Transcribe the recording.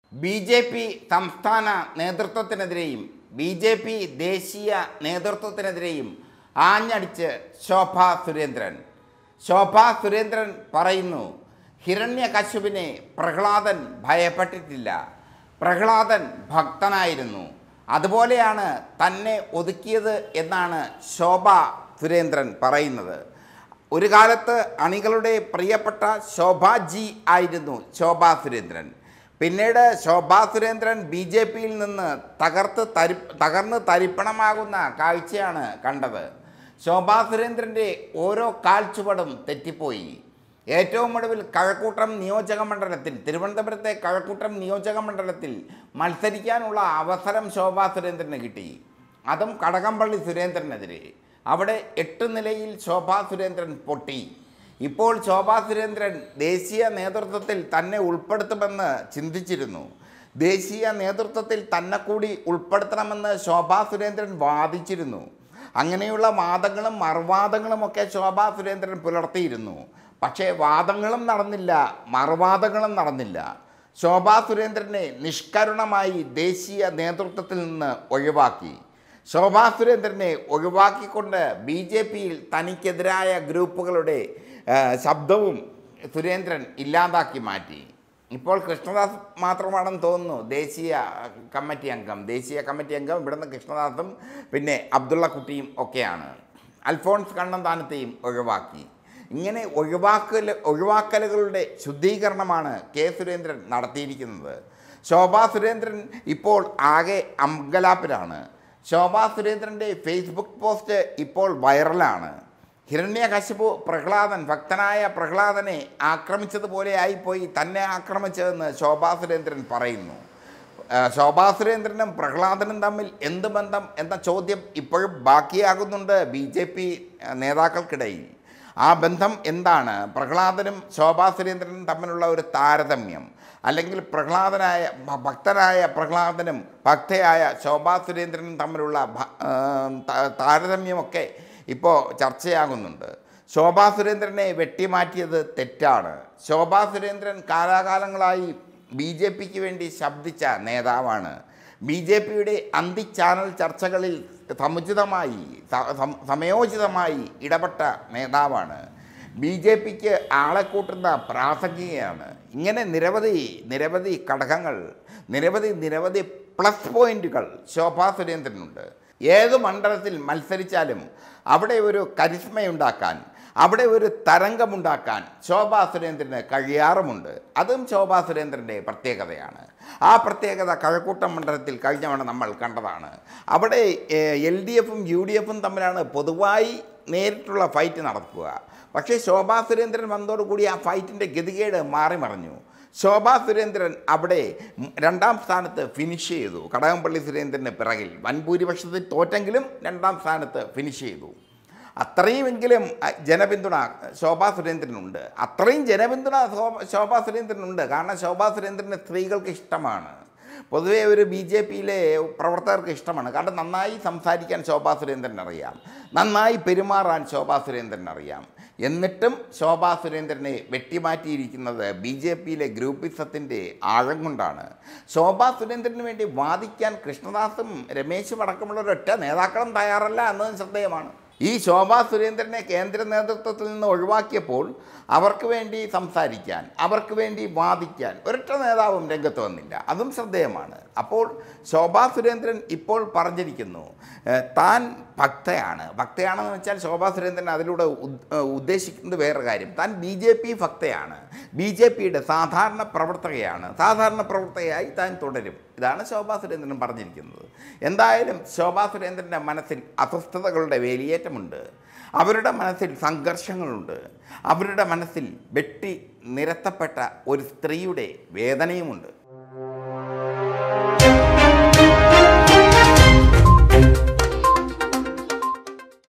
B J P സംസ്ഥാന നേതൃത്വത്തിനെതിരെയും B J P ദേശീയ നേതൃത്വത്തിനെതിരെയും ആഞ്ഞടിച്ച് ശോഭ സുരേന്ദ്രൻ ശോഭ സുരേന്ദ്രൻ പറയുന്നു ഹിരണ്യകശുവിനെ പ്രഹ്ലാദൻ ഭയപ്പെട്ടിട്ടില്ല പ്രഹ്ലാദൻ ഭക്തനായിരുന്നു അതുപോലെയാണ് തന്നെ ഒതുക്കിയത് എന്നാണ് ശോഭ സുരേന്ദ്രൻ പറയുന്നത് ഒരു കാലത്ത് അണികളുടെ പ്രിയപ്പെട്ട ശോഭാജി ആയിരുന്നു ശോഭാ സുരേന്ദ്രൻ പിന്നീട് ശോഭാ സുരേന്ദ്രൻ ബി ജെ പിയിൽ നിന്ന് തകർത്ത് തരി തകർന്ന് തരിപ്പണമാകുന്ന കാഴ്ചയാണ് കണ്ടത് ശോഭാ സുരേന്ദ്രൻ്റെ ഓരോ കാൽച്ചുവടും തെറ്റിപ്പോയി ഏറ്റവും ഒടുവിൽ കഴക്കൂട്ടം നിയോജക മണ്ഡലത്തിൽ തിരുവനന്തപുരത്തെ കഴക്കൂട്ടം നിയോജക മണ്ഡലത്തിൽ മത്സരിക്കാനുള്ള അവസരം ശോഭാ സുരേന്ദ്രന് കിട്ടി അതും കടകംപള്ളി സുരേന്ദ്രനെതിരെ അവിടെ എട്ട് നിലയിൽ ശോഭാ സുരേന്ദ്രൻ പൊട്ടി ഇപ്പോൾ ശോഭാ സുരേന്ദ്രൻ ദേശീയ നേതൃത്വത്തിൽ തന്നെ ഉൾപ്പെടുത്തുമെന്ന് ചിന്തിച്ചിരുന്നു ദേശീയ നേതൃത്വത്തിൽ തന്നെ കൂടി ഉൾപ്പെടുത്തണമെന്ന് ശോഭാ സുരേന്ദ്രൻ വാദിച്ചിരുന്നു അങ്ങനെയുള്ള വാദങ്ങളും മറുവാദങ്ങളുമൊക്കെ ശോഭാ സുരേന്ദ്രൻ പുലർത്തിയിരുന്നു പക്ഷേ വാദങ്ങളും നടന്നില്ല മറുവാദങ്ങളും നടന്നില്ല ശോഭാ സുരേന്ദ്രനെ നിഷ്കരുണമായി ദേശീയ നേതൃത്വത്തിൽ നിന്ന് ഒഴിവാക്കി ശോഭാ സുരേന്ദ്രനെ ഒഴിവാക്കിക്കൊണ്ട് ബി ജെ പിയിൽ തനിക്കെതിരായ ഗ്രൂപ്പുകളുടെ ആ, ശബ്ദവും സുരേന്ദ്രൻ ഇല്ലാതാക്കി മാറ്റി ഇപ്പോൾ കൃഷ്ണദാസ് മാത്രമാണെന്ന് തോന്നുന്നു ദേശീയ കമ്മിറ്റി അംഗം ദേശീയ കമ്മിറ്റി അംഗം ഇവിടുന്ന് കൃഷ്ണദാസും പിന്നെ അബ്ദുള്ള കുട്ടിയും ഒക്കെയാണ് അൽഫോൺസ് കണ്ണന്താനത്തെയും ഒഴിവാക്കി ഇങ്ങനെ ഒഴിവാക്കൽ ഒഴിവാക്കലുകളുടെ ശുദ്ധീകരണമാണ് കെ സുരേന്ദ്രൻ നടത്തിയിരിക്കുന്നത് ശോഭാ സുരേന്ദ്രൻ ഇപ്പോൾ ആകെ അമ്പലാപ്പിലാണ് ശോഭാ സുരേന്ദ്രൻ്റെ ഫേസ്ബുക്ക് പോസ്റ്റ് ഇപ്പോൾ വൈറലാണ് ഹിരണ്യകശിപു പ്രഹ്ലാദൻ ഭക്തനായ പ്രഹ്ലാദനെ ആക്രമിച്ചതുപോലെ ആയിപ്പോയി തന്നെ ആക്രമിച്ചതെന്ന് ശോഭാ സുരേന്ദ്രൻ പറയുന്നു ആ, ശോഭാ സുരേന്ദ്രനും പ്രഹ്ലാദനും തമ്മിൽ എന്ത് ബന്ധം എന്ന ചോദ്യം ഇപ്പോഴും ബാക്കിയാകുന്നുണ്ട് ബി ജെ പി നേതാക്കൾക്കിടയിൽ ആ ബന്ധം എന്താണ് പ്രഹ്ലാദനും ശോഭാ സുരേന്ദ്രനും തമ്മിലുള്ള ഒരു താരതമ്യം അല്ലെങ്കിൽ പ്രഹ്ലാദനായ ഭ- ഭക്തനായ പ്രഹ്ലാദനും ഭക്തയായ ശോഭാ സുരേന്ദ്രനും തമ്മിലുള്ള ഭ- ആ, ത- താരതമ്യമൊക്കെ ഇപ്പോൾ ചർച്ചയാകുന്നുണ്ട് ശോഭാ സുരേന്ദ്രനെ വെട്ടിമാറ്റിയത് തെറ്റാണ് ശോഭാ സുരേന്ദ്രൻ കാലാകാലങ്ങളായി ബി ജെ പിക്ക് വേണ്ടി ശബ്ദിച്ച നേതാവാണ് ബി ജെ പിയുടെ അന്തി ചാനൽ ചർച്ചകളിൽ സമുചിതമായി സ- സം- സമയോചിതമായി ഇടപെട്ട നേതാവാണ് ബി ജെ പിക്ക് ആളെ കൂട്ടുന്ന പ്രാസംഗികയാണ് ഇങ്ങനെ നിരവധി നിരവധി ഘടകങ്ങൾ നിരവധി നിരവധി പ്ലസ് പോയിന്റുകൾ ശോഭാ സുരേന്ദ്രനുണ്ട് ഏത് മണ്ഡലത്തിൽ മത്സരിച്ചാലും അവിടെ ഒരു കരിസ്മയുണ്ടാക്കാൻ അവിടെ ഒരു തരംഗമുണ്ടാക്കാൻ ശോഭാ സുരേന്ദ്രന് കഴിയാറുമുണ്ട് അതും ശോഭാ സുരേന്ദ്രൻ്റെ പ്രത്യേകതയാണ് ആ പ്രത്യേകത കഴക്കൂട്ടം മണ്ഡലത്തിൽ കഴിഞ്ഞ തവണ നമ്മൾ കണ്ടതാണ് അവിടെ എൽ ഡി എഫും യു ഡി എഫും തമ്മിലാണ് പൊതുവായി നേരിട്ടുള്ള ഫൈറ്റ് നടക്കുക പക്ഷേ ശോഭാ സുരേന്ദ്രൻ വന്നതോടുകൂടി ആ ഫൈറ്റിൻ്റെ ഗതികേട് മാറി മറിഞ്ഞു ശോഭാ സുരേന്ദ്രൻ അവിടെ മ് രണ്ടാം സ്ഥാനത്ത് ഫിനിഷ് ചെയ്തു കടകംപള്ളി സുരേന്ദ്രന് പിറകിൽ വൻ ഭൂരിപക്ഷത്തിൽ തോറ്റെങ്കിലും രണ്ടാം സ്ഥാനത്ത് ഫിനിഷ് ചെയ്തു അത്രയുമെങ്കിലും അ, ജനപിന്തുണ ശോഭാ സുരേന്ദ്രനുണ്ട് അത്രയും ജനപിന്തുണ ശോഭ- ശോഭാ സുരേന്ദ്രനുണ്ട് കാരണം ശോഭാ സുരേന്ദ്രന് സ്ത്രീകൾക്ക് ഇഷ്ടമാണ് പൊതുവേ ഒരു ബി ജെ പിയിലെ പ്രവർത്തകർക്ക് ഇഷ്ടമാണ് കാരണം നന്നായി സംസാരിക്കാൻ ശോഭാ സുരേന്ദ്രൻ അറിയാം നന്നായി പെരുമാറാൻ ശോഭാ സുരേന്ദ്രൻ അറിയാം എന്നിട്ടും ശോഭാ സുരേന്ദ്രനെ വെട്ടിമാറ്റിയിരിക്കുന്നത് ബി ജെ പിയിലെ ഗ്രൂപ്പിസത്തിൻ്റെ ആഴം കൊണ്ടാണ് ശോഭാ സുരേന്ദ്രന് വേണ്ടി വാദിക്കാൻ കൃഷ്ണദാസും രമേശും അടക്കമുള്ള ഒരൊറ്റ നേതാക്കളും തയ്യാറല്ല എന്നതും ശ്രദ്ധേയമാണ് ഈ ശോഭാ സുരേന്ദ്രനെ കേന്ദ്ര നേതൃത്വത്തിൽ നിന്ന് ഒഴിവാക്കിയപ്പോൾ അവർക്ക് വേണ്ടി സംസാരിക്കാൻ അവർക്ക് വേണ്ടി വാദിക്കാൻ ഒരൊറ്റ നേതാവും രംഗത്ത് വന്നില്ല അതും ശ്രദ്ധേയമാണ് അപ്പോൾ ശോഭാ സുരേന്ദ്രൻ ഇപ്പോൾ പറഞ്ഞിരിക്കുന്നു ഏഹ്, താൻ ഭക്തയാണ് ഭക്തയാണെന്ന് വെച്ചാൽ ശോഭാ സുരേന്ദ്രൻ അതിലൂടെ ഉദ്- ഏഹ്, ഉദ്ദേശിക്കുന്നത് വേറെ കാര്യം താൻ ബി ജെ പി ഭക്തയാണ് ബി ജെ പിയുടെ സാധാരണ പ്രവർത്തകയാണ് സാധാരണ പ്രവർത്തകയായി താൻ തുടരും ഇതാണ് ശോഭാ സുരേന്ദ്രൻ പറഞ്ഞിരിക്കുന്നത് എന്തായാലും ശോഭാ സുരേന്ദ്രൻ്റെ മനസ്സിൽ അസ്വസ്ഥതകളുടെ വേലിയേറ്റമുണ്ട് അവരുടെ മനസ്സിൽ സംഘർഷങ്ങളുണ്ട് അവരുടെ മനസ്സിൽ വെട്ടി നിരത്തപ്പെട്ട ഒരു സ്ത്രീയുടെ വേദനയുമുണ്ട്